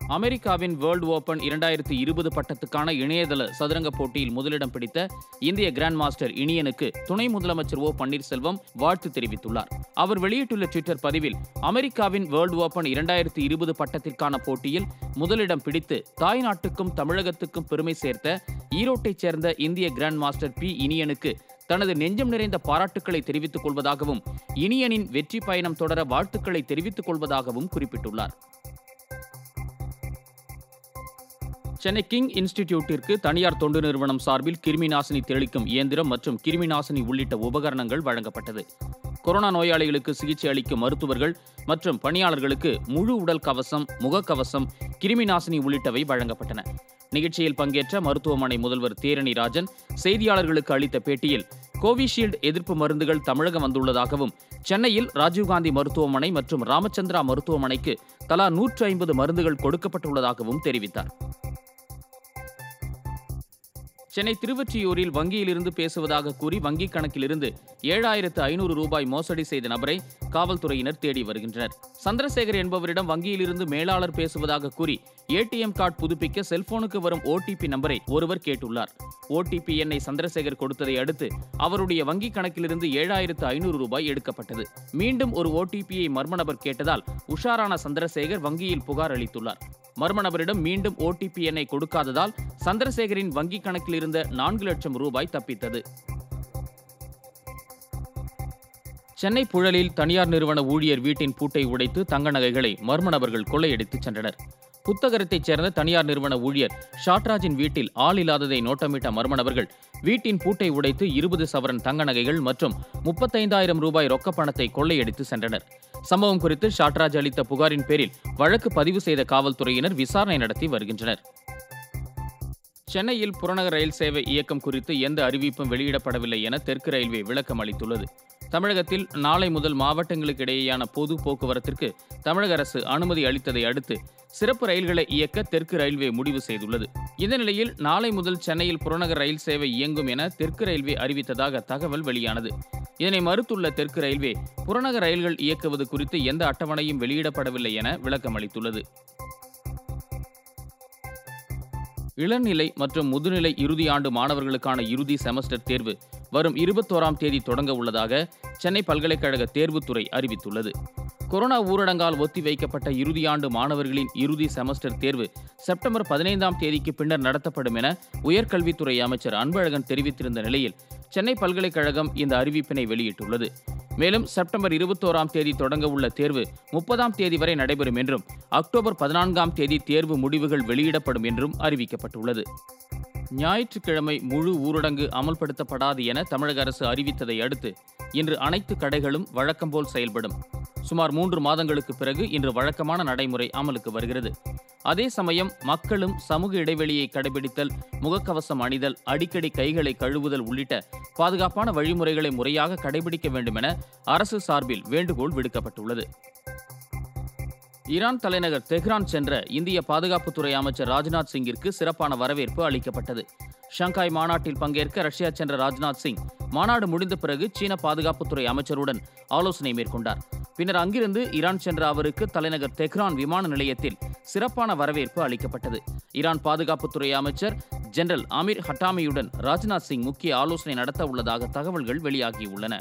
அமெரிக்காவின் world open இரண்டாயிரத்தி இருபது பட்டத்துக்கான இணையதள சதுரங்க போட்டியில் முதலிடம் பிடித்த இந்திய கிராண்ட் மாஸ்டர் இனியனுக்கு துணை முதலமைச்சர் ஓ பன்னீர்செல்வம் வாழ்த்து தெரிவித்துள்ளார் அவர் வெளியிட்டுள்ள ட்விட்டர் பதிவில் அமெரிக்காவின் வேர்ல்டு ஓபன் இரண்டாயிரத்தி இருபது பட்டத்திற்கான போட்டியில் முதலிடம் பிடித்து தாய்நாட்டுக்கும் தமிழகத்துக்கும் பெருமை சேர்த்த ஈரோட்டைச் சேர்ந்த இந்திய கிராண்ட் மாஸ்டர் பி இனியனுக்கு தனது நெஞ்சம் நிறைந்த பாராட்டுக்களை தெரிவித்துக் கொள்வதாகவும் இனியனின் வெற்றி பயணம் தொடர வாழ்த்துக்களை தெரிவித்துக் கொள்வதாகவும் குறிப்பிட்டுள்ளார் சென்னை கிங் இன்ஸ்டிடியூட்டிற்கு தனியார் தொண்டு நிறுவனம் சார்பில் கிருமி நாசினி தெளிக்கும் இயந்திரம் மற்றும் கிருமி நாசினி உள்ளிட்ட உபகரணங்கள் வழங்கப்பட்டது கொரோனா நோயாளிகளுக்கு சிகிச்சை அளிக்கும் மருத்துவர்கள் மற்றும் பணியாளர்களுக்கு முழு உடல் கவசம் முகக்கவசம் கிருமி நாசினி உள்ளிட்டவை வழங்கப்பட்டன நிகழ்ச்சியில் பங்கேற்ற மருத்துவமனை முதல்வர் தேரணி ராஜன் செய்தியாளர்களுக்கு அளித்த பேட்டியில் கோவிஷீல்டு எதிர்ப்பு மருந்துகள் தமிழகம் வந்துள்ளதாகவும் சென்னையில் ராஜீவ்காந்தி மருத்துவமனை மற்றும் ராமச்சந்திரா மருத்துவமனைக்கு தலா நூற்று ஐம்பது மருந்துகள் கொடுக்கப்பட்டுள்ளதாகவும் தெரிவித்தார் சென்னை திருவொற்றியூரில் வங்கியிலிருந்து பேசுவதாக கூறி வங்கிக் கணக்கிலிருந்து ஏழாயிரத்து ஐநூறு ரூபாய் மோசடி செய்த நபரை காவல்துறையினர் தேடி வருகின்றனர் சந்திரசேகர் என்பவரிடம் வங்கியிலிருந்து மேலாளர் பேசுவதாக கூறி ஏடிஎம் கார்டு புதுப்பிக்க செல்போனுக்கு வரும் ஓடிபி நம்பரை ஒருவர் கேட்டுள்ளார் ஓடிபி எண்ணை சந்திரசேகர் கொடுத்ததை அடுத்து அவருடைய வங்கிக் கணக்கிலிருந்து ஏழாயிரத்து ஐநூறு ரூபாய் எடுக்கப்பட்டது மீண்டும் ஒரு ஓடிபியை மர்ம நபர் கேட்டதால் உஷாரான சந்திரசேகர் வங்கியில் புகார் அளித்துள்ளார் மர்ம நபரிடம் மீண்டும் ஓடிபி எண்ணை கொடுக்காததால் சந்திரசேகரின் வங்கிக் கணக்கில் இருந்த நான்கு லட்சம் ரூபாய் தப்பித்தது சென்னை புழலில் தனியார் நிறுவன ஊழியர் வீட்டின் பூட்டை உடைத்து தங்க நகைகளை மர்ம நபர்கள் கொள்ளையடித்துச் சென்றனர் புத்தகரத்தைச் சேர்ந்த தனியார் நிறுவன ஊழியர் ஷாட்ராஜின் வீட்டில் ஆள் இல்லாததை நோட்டமிட்ட மர்ம நபர்கள் வீட்டின் பூட்டை உடைத்து இருபது சவரன் தங்க நகைகள் மற்றும் முப்பத்தைந்தாயிரம் ரூபாய் ரொக்கப் பணத்தை கொள்ளையடித்து சென்றனர் சம்பவம் குறித்து ஷாட்ராஜ் அளித்த புகாரின் பேரில் வழக்கு பதிவு செய்த காவல்துறையினர் விசாரணை நடத்தி வருகின்றனர் சென்னையில் புறநகர் ரயில் சேவை இயக்கம் குறித்து எந்த அறிவிப்பும் வெளியிடப்படவில்லை என தெற்கு ரயில்வே விளக்கம் அளித்துள்ளது தமிழகத்தில் நாளை முதல் மாவட்டங்களுக்கு இடையேயான பொது போக்குவரத்திற்கு தமிழக அரசு அனுமதி அளித்ததை அடுத்து சிறப்பு ரயில்களை இயக்க தெற்கு ரயில்வே முடிவு செய்துள்ளது இந்த நிலையில் நாளை முதல் சென்னையில் புறநகர் ரயில் சேவை இயங்கும் என தெற்கு ரயில்வே அறிவித்ததாக தகவல் வெளியானது இதனை மறுத்துள்ள தெற்கு ரயில்வே புறநகர் ரயில்கள் இயக்குவது குறித்து எந்த அட்டவணையும் வெளியிடப்படவில்லை என விளக்கம் அளித்துள்ளது இளநிலை மற்றும் முதுநிலை இறுதி ஆண்டு மாணவர்களுக்கான இறுதி செமஸ்டர் தேர்வு வரும் இருபத்தோராம் தேதி தொடங்க உள்ளதாக சென்னை பல்கலைக்கழக தேர்வுத்துறை அறிவித்துள்ளது கொரோனா ஊரடங்கால் ஒத்திவைக்கப்பட்ட இறுதியாண்டு மாணவர்களின் இறுதி செமஸ்டர் தேர்வு செப்டம்பர் பதினைந்தாம் தேதிக்கு பின்னர் நடத்தப்படும் என உயர்கல்வித்துறை அமைச்சர் அன்பழகன் தெரிவித்திருந்த நிலையில் சென்னை பல்கலைக்கழகம் இந்த அறிவிப்பினை வெளியிட்டுள்ளது மேலும் செப்டம்பர் இருபத்தோராம் தேதி தொடங்க உள்ள தேர்வு முப்பதாம் தேதி வரை நடைபெறும் என்றும் அக்டோபர் பதினான்காம் தேதி தேர்வு முடிவுகள் வெளியிடப்படும் என்றும் அறிவிக்கப்பட்டுள்ளது ஞாயிற்றுக்கிழமை முழு ஊரடங்கு அமல்படுத்தப்படாது என தமிழக அரசு அறிவித்ததை அடுத்து இன்று அனைத்து கடைகளும் வழக்கம்போல் செயல்படும் சுமார் மூன்று மாதங்களுக்கு பிறகு இன்று வழக்கமான நடைமுறை அமலுக்கு வருகிறது அதே சமயம் மக்களும் சமூக இடைவெளியை கடைபிடித்தல் முகக்கவசம் அணிதல் அடிக்கடி கைகளை கழுவுதல் உள்ளிட்ட பாதுகாப்பான வழிமுறைகளை முறையாக கடைபிடிக்க வேண்டும் என அரசு சார்பில் வேண்டுகோள் விடுக்கப்பட்டுள்ளது ஈரான் தலைநகர் தெஹ்ரான் சென்ற இந்திய பாதுகாப்புத்துறை அமைச்சர் ராஜ்நாத் சிங்கிற்கு சிறப்பான வரவேற்பு அளிக்கப்பட்டது ஷங்காய் மாநாட்டில் பங்கேற்க ரஷ்யா சென்ற ராஜ்நாத் சிங் மாநாடு முடிந்த பிறகு சீன பாதுகாப்புத்துறை அமைச்சருடன் ஆலோசனை மேற்கொண்டார் பின்னர் அங்கிருந்து ஈரான் சென்ற அவருக்கு தலைநகர் தெஹ்ரான் விமான நிலையத்தில் சிறப்பான வரவேற்பு அளிக்கப்பட்டது ஈரான் பாதுகாப்புத்துறை அமைச்சர் ஜெனரல் அமீர் ஹட்டாமியுடன் ராஜ்நாத் சிங் முக்கிய ஆலோசனை நடத்த உள்ளதாக தகவல்கள் வெளியாகியுள்ளன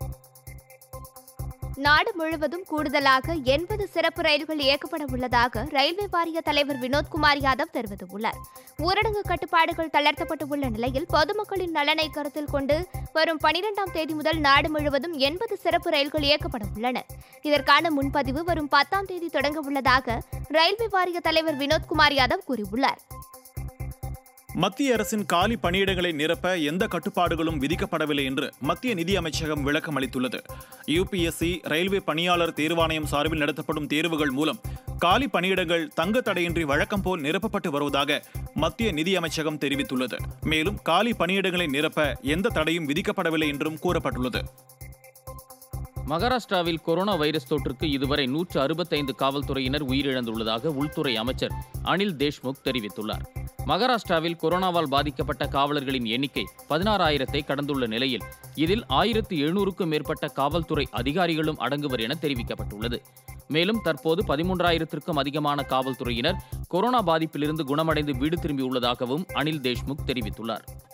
நாடு முழுவதும் கூடுதலாக எண்பது சிறப்பு ரயில்கள் இயக்கப்பட உள்ளதாக ரயில்வே வாரிய தலைவர் வினோத்குமார் யாதவ் தெரிவித்துள்ளார் ஊரடங்கு கட்டுப்பாடுகள் தளர்த்தப்பட்டு உள்ள நிலையில் பொதுமக்களின் நலனை கருத்தில் கொண்டு வரும் பனிரெண்டாம் தேதி முதல் நாடு முழுவதும் எண்பது சிறப்பு ரயில்கள் இயக்கப்பட உள்ளன இதற்கான முன்பதிவு வரும் பத்தாம் தேதி தொடங்க உள்ளதாக ரயில்வே வாரிய தலைவர் வினோத்குமார் யாதவ் கூறியுள்ளார் மத்திய அரசின் காலி பணியிடங்களை நிரப்ப எந்த கட்டுப்பாடுகளும் விதிக்கப்படவில்லை என்று மத்திய நிதி அமைச்சகம் விளக்கம் அளித்துள்ளது யுபிஎஸ்சி ரயில்வே பணியாளர் தேர்வாணையம் சார்பில் நடத்தப்படும் தேர்வுகள் மூலம் காலி பணியிடங்கள் தங்கு தடையின்றி வழக்கம் போல் நிரப்பப்பட்டு வருவதாக மத்திய நிதி அமைச்சகம் தெரிவித்துள்ளது மேலும் காலி பணியிடங்களை நிரப்ப எந்த தடையும் விதிக்கப்படவில்லை என்றும் கூறப்பட்டுள்ளது மகாராஷ்டிராவில் கொரோனா வைரஸ் தொற்றுக்கு இதுவரை நூற்று அறுபத்தைந்து காவல்துறையினர் உயிரிழந்துள்ளதாக உள்துறை அமைச்சர் அனில் தேஷ்முக் தெரிவித்துள்ளார் மகாராஷ்டிராவில் கொரோனாவால் பாதிக்கப்பட்ட காவலர்களின் எண்ணிக்கை பதினாறாயிரத்தை கடந்துள்ள நிலையில் இதில் ஆயிரத்து எழுநூறுக்கும் மேற்பட்ட காவல்துறை அதிகாரிகளும் அடங்குவர் என தெரிவிக்கப்பட்டுள்ளது மேலும் தற்போது பதிமூன்றாயிரத்திற்கும் அதிகமான காவல்துறையினர் கொரோனா பாதிப்பிலிருந்து குணமடைந்து வீடு திரும்பியுள்ளதாகவும் அனில் தேஷ்முக் தெரிவித்துள்ளார்